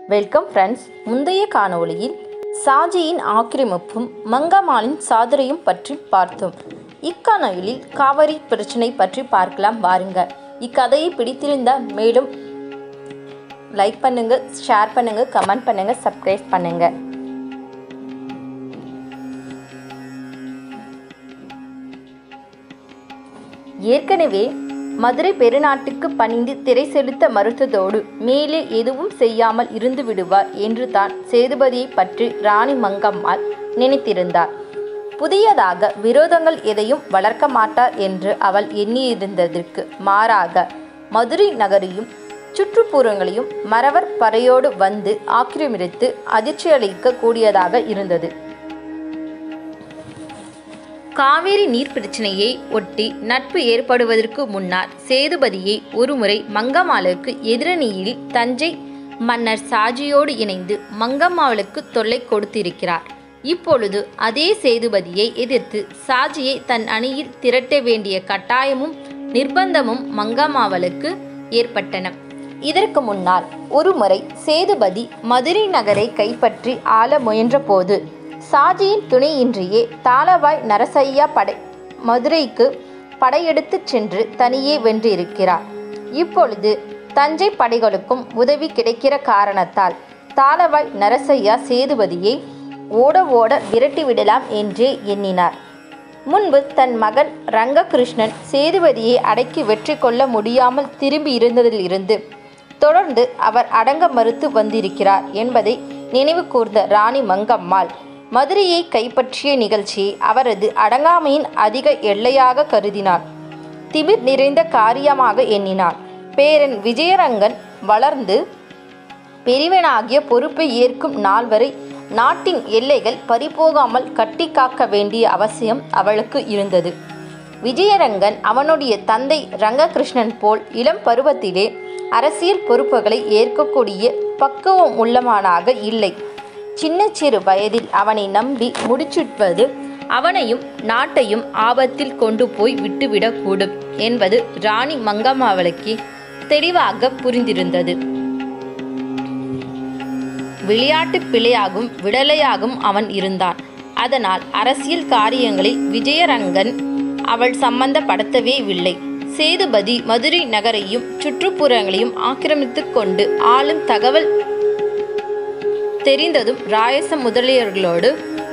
welcome friends முந்தைய காணொளியில் சாஜியின் ஆக்கிரமிப்பும் மங்கம்மாளின் சாதுரையும் பற்றி பார்த்தோம் இக்காணொளியில் காவிரி பிரச்சனை பற்றி பார்க்கலாம் வாருங்க இக்கதையை பிடித்திருந்தால் மேலும் லைக் பண்ணுங்க ஷேர் பண்ணுங்க கமெண்ட் பண்ணுங்க சப்ஸ்கிரைப் பண்ணுங்க ஏற்கனவே மதுரை பெருநாட்டுக்கு பணிந்து திரை செலுத்த மறுத்ததோடு மேலே எதுவும் செய்யாமல் இருந்து விடுவார் என்று தான் சேதுபதியை பற்றி ராணி மங்கம்மாள் நினைத்திருந்தார் புதியதாக விரோதங்கள் எதையும் வளர்க்க மாட்டார் என்று அவள் எண்ணியிருந்ததற்கு மாறாக மதுரை நகரையும் சுற்றுப்புறங்களையும் மறவர் பறையோடு வந்து ஆக்கிரமித்து அதிர்ச்சியளிக்க கூடியதாக இருந்தது காவேரி நீர் பிரச்சனையை ஒட்டி நட்பு ஏற்படுவதற்கு முன்னர் சேதுபதியை ஒருமுறை மங்கம்மாளுக்கு எதிரணியில் தஞ்சை மன்னர் சாஜியோடு இணைந்து மங்கம்மாளுக்கு தொல்லை கொடுத்திருக்கிறார் இப்பொழுது அதே சேதுபதியை எதிர்த்து சாஜியை தன் அணியில் திரட்ட வேண்டிய கட்டாயமும் நிர்பந்தமும் மங்கம்மாவளுக்கு ஏற்பட்டன இதற்கு முன்னால் ஒருமுறை சேதுபதி மதுரை நகரை கைப்பற்றி ஆள முயன்றபோது சாஜியின் துணையின்றியே தாளவாய் நரசையா படை மதுரைக்கு படையெடுத்துச் சென்று தனியே வென்றிருக்கிறார் இப்பொழுது தஞ்சை படைகளுக்கும் உதவி கிடைக்கிற காரணத்தால் தாளவாய் நரசையா சேதுபதியை ஓட ஓட விரட்டிவிடலாம் என்றே எண்ணினார் முன்பு தன் மகன் ரங்ககிருஷ்ணன் சேதுபதியை அடக்கி வெற்றி கொள்ள முடியாமல் திரும்பி இருந்ததிலிருந்து தொடர்ந்து அவர் அடங்க மறுத்து வந்திருக்கிறார் என்பதை நினைவு கூர்ந்த ராணி மங்கம்மாள் மதுரையை கைப்பற்றிய நிகழ்ச்சியை அவரது அடங்காமையின் அதிக எல்லையாக கருதினார் திமிர் நிறைந்த காரியமாக எண்ணினார் பேரன் விஜயரங்கன் வளர்ந்து பெரியவனாகிய பொறுப்பை ஏற்கும் நாள் வரை நாட்டின் எல்லைகள் பறிபோகாமல் கட்டி காக்க வேண்டிய அவசியம் அவளுக்கு இருந்தது விஜயரங்கன் அவனுடைய தந்தை ரங்ககிருஷ்ணன் போல் இளம் பருவத்திலே அரசியல் பொறுப்புகளை ஏற்கக்கூடிய பக்குவம் உள்ளவனாக இல்லை சின்ன சிறு வயதில் அவனை நம்பி முடிச்சுட்வது அவனையும் நாட்டையும் ஆபத்தில் கொண்டு போய் விட்டுவிடக்கூடும் என்பது ராணி மங்கம்மாவளுக்கு தெளிவாக புரிந்திருந்தது விளையாட்டு பிழையாகும் விடலையாகும் அவன் இருந்தான் அதனால் அரசியல் காரியங்களில் விஜயரங்கன் அவள் சம்பந்தப்படுத்தவே இல்லை சேதுபதி மதுரை நகரையும் சுற்றுப்புறங்களையும் ஆக்கிரமித்துக் கொண்டு ஆளும் தகவல் தெரிந்ததும் ராயச முதலியவர்களோடு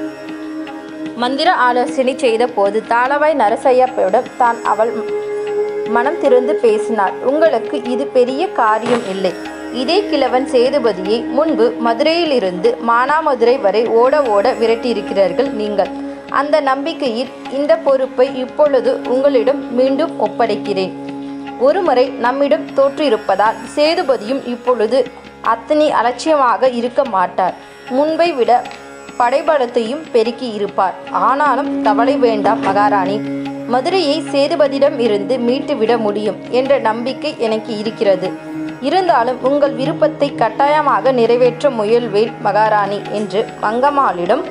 மந்திர ஆலோசனை செய்த போது தாளவாய் நரசையப்போடு தான் அவள் மனம் திறந்து பேசினாள் உங்களுக்கு இது பெரிய காரியம் இல்லை இதே கிழவன் சேதுபதியை முன்பு மதுரையிலிருந்து மானாமதுரை வரை ஓட ஓட விரட்டியிருக்கிறார்கள் நீங்கள் அந்த நம்பிக்கையில் இந்த பொறுப்பை இப்பொழுது உங்களிடம் மீண்டும் ஒப்படைக்கிறேன் ஒருமுறை நம்மிடம் தோற்றிருப்பதால் சேதுபதியும் இப்பொழுது அத்தனை அலட்சியமாக இருக்க மாட்டார் முன்பை விட படைபலத்தையும் பெருக்கி இருப்பார் ஆனாலும் கவலை வேண்டாம் மகாராணி மதுரையை சேதுபதியிடம் இருந்து மீட்டுவிட முடியும் என்ற நம்பிக்கை எனக்கு இருக்கிறது இருந்தாலும் உங்கள் விருப்பத்தை கட்டாயமாக நிறைவேற்ற முயல்வேன் மகாராணி என்று மங்கம்மாளிடம்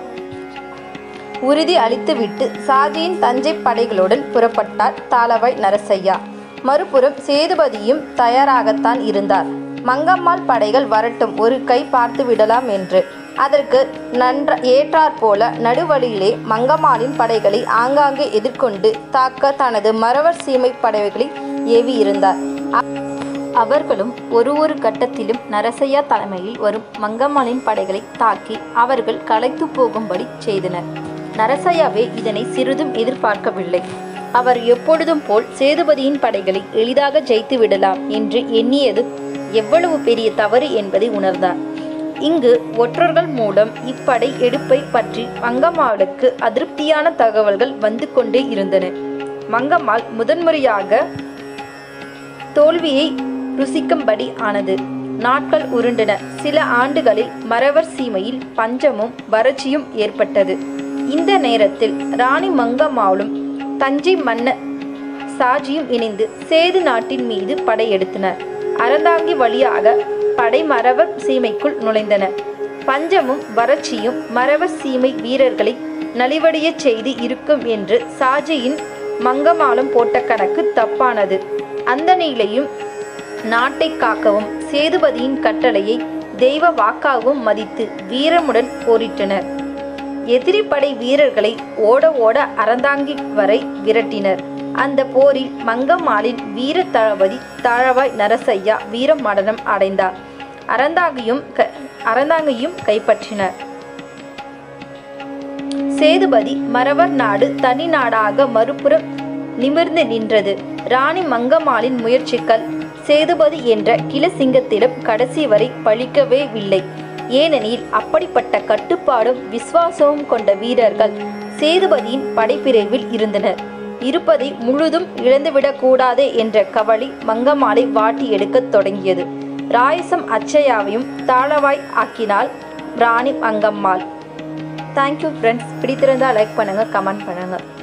உறுதி அளித்துவிட்டு சாஜியின் தஞ்சை படைகளுடன் புறப்பட்டார் தாளவாய் நரசையா மறுபுறம் சேதுபதியும் தயாராகத்தான் இருந்தார் மங்கம்மாள் படைகள் வரட்டும் ஒரு கை பார்த்து விடலாம் என்று அதற்கு நன்ற ஏற்றாற்போல நடுவழியிலே மங்கம்மாளின் படைகளை ஆங்காங்கே எதிர்கொண்டு தாக்க தனது மறவர் சீமை படைகளை ஏவி இருந்தார் அவர்களும் ஒரு ஒரு கட்டத்திலும் நரசையா தலைமையில் வரும் மங்கம்மாளின் படைகளை தாக்கி அவர்கள் களைத்து போகும்படி செய்தனர் நரசையாவே இதனை சிறிதும் எதிர்பார்க்கவில்லை அவர் எப்பொழுதும் போல் சேதுபதியின் படைகளை எளிதாக ஜெயித்து விடலாம் என்று எண்ணியது எவ்வளவு பெரிய தவறு என்பதை உணர்ந்தார் இங்கு ஒற்றர்கள் மூலம் இப்படை எடுப்பை பற்றி மங்கம்மாளுக்கு அதிருப்தியான தகவல்கள் வந்து கொண்டே இருந்தன மங்கம்மாள் முதன்முறையாக தோல்வியை ருசிக்கும்படி ஆனது நாட்கள் உருண்டன சில ஆண்டுகளில் மறவர் சீமையில் பஞ்சமும் வறட்சியும் ஏற்பட்டது இந்த நேரத்தில் ராணி மங்கம்மாளும் தஞ்சை மன்ன சாஜியும் இணைந்து சேது நாட்டின் மீது படையெடுத்தனர் அறந்தாங்கி வழியாக படை மறவர் சீமைக்குள் நுழைந்தன பஞ்சமும் வறட்சியும் மறவர் சீமை வீரர்களை நலிவடையச் செய்து இருக்கும் என்று சாஜியின் மங்கமாலம் போட்ட கணக்கு தப்பானது அந்த நிலையும் நாட்டை காக்கவும் சேதுபதியின் கட்டளையை தெய்வ வாக்காகவும் மதித்து வீரமுடன் போரிட்டனர் எதிரி படை வீரர்களை ஓட ஓட அறந்தாங்கி வரை விரட்டினர் அந்த போரில் மங்கம்மாளின் வீர தளபதி தாழவாய் நரசையா வீர மரணம் அடைந்தார் அறந்தாங்கியும் க அறந்தாங்கியும் கைப்பற்றினர் சேதுபதி மறவர் நாடு தனி நாடாக மறுபுறம் நிமிர்ந்து நின்றது ராணி மங்கம்மாளின் முயற்சிகள் சேதுபதி என்ற கிளசிங்கத்திடம் கடைசி வரை பழிக்கவே இல்லை ஏனெனில் அப்படிப்பட்ட கட்டுப்பாடும் விசுவாசமும் கொண்ட வீரர்கள் சேதுபதியின் படைப்பிரிவில் இருந்தனர் இருப்பதை முழுதும் இழந்துவிடக் கூடாதே என்ற கவலை மங்கம்மாளை வாட்டி எடுக்கத் தொடங்கியது ராயசம் அச்சயாவையும் தாளவாய் ஆக்கினாள் ராணி மங்கம்மாள் தேங்க்யூ ஃப்ரெண்ட்ஸ் பிடித்திருந்தால் லைக் பண்ணுங்கள் கமெண்ட் பண்ணுங்கள்